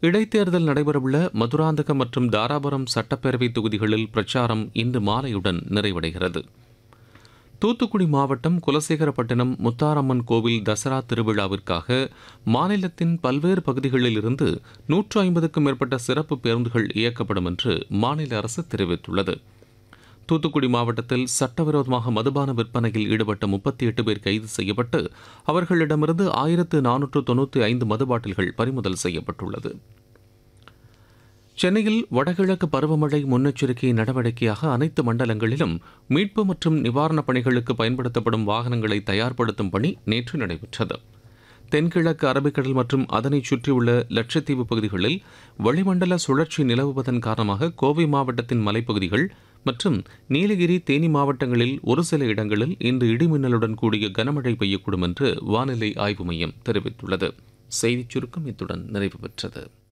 இடைத்தேர்தல் நடைபெறவுள்ள மதுராந்தகம் மற்றும் தாராபுரம் சட்டப்பேரவை தொகுதிகளில் பிரச்சாரம் இன்று மாலையுடன் நிறைவடைகிறது தூத்துக்குடி மாவட்டம் குலசேகரப்பட்டினம் முத்தாரம்மன் கோவில் தசரா திருவிழாவிற்காக மாநிலத்தின் பல்வேறு பகுதிகளில் இருந்து நூற்று ஐம்பதுக்கும் மேற்பட்ட சிறப்பு பேருந்துகள் இயக்கப்படும் என்று மாநில அரசு தெரிவித்துள்ளது தூத்துக்குடி மாவட்டத்தில் சட்டவிரோதமாக மதுபான விற்பனையில் ஈடுபட்ட முப்பத்தி எட்டு பேர் கைது செய்யப்பட்டு அவர்களிடமிருந்து ஆயிரத்து நானூற்று தொண்ணூற்றி ஐந்து மது பாட்டில்கள் பறிமுதல் செய்யப்பட்டுள்ளது சென்னையில் வடகிழக்கு பருவமழை முன்னெச்சரிக்கை நடவடிக்கையாக அனைத்து மண்டலங்களிலும் மீட்பு மற்றும் நிவாரணப் பணிகளுக்கு பயன்படுத்தப்படும் வாகனங்களை தயார்படுத்தும் பணி நேற்று நடைபெற்றது தென்கிழக்கு அரபிக்கடல் மற்றும் அதனைச் சுற்றியுள்ள லட்சத்தீவு பகுதிகளில் வளிமண்டல சுழற்சி நிலவுவதன் காரணமாக கோவை மாவட்டத்தின் மலைப்பகுதிகள் மற்றும் நீலகிரி தேனி மாவட்டங்களில் ஒரு சில இடங்களில் இன்று இடிமின்னலுடன் கூடிய கனமழை பெய்யக்கூடும் என்று வானிலை ஆய்வு மையம் தெரிவித்துள்ளது செய்திச் சுருக்கம் இத்துடன் நிறைவு பெற்றது